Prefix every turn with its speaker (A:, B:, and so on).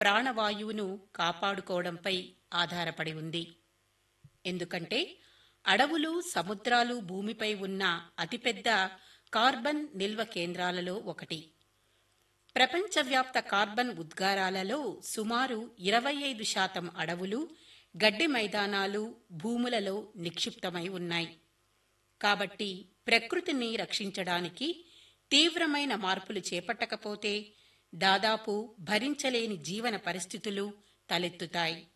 A: ప్రాణవాయువును కాపాడుకోవడంపై ఆధారపడి ఉంది ఎందుకంటే అడవులు సముద్రాలు భూమిపై ఉన్న అతిపెద్ద కార్బన్ నిల్వ కేంద్రాలలో ఒకటి ప్రపంచవ్యాప్త కార్బన్ ఉద్గారాలలో సుమారు ఇరవై ఐదు శాతం అడవులు గడ్డి మైదానాలు భూములలో నిక్షిప్తమై ఉన్నాయి కాబట్టి ప్రకృతిని రక్షించడానికి తీవ్రమైన మార్పులు చేపట్టకపోతే దాదాపు భరించలేని జీవన పరిస్థితులు తలెత్తుతాయి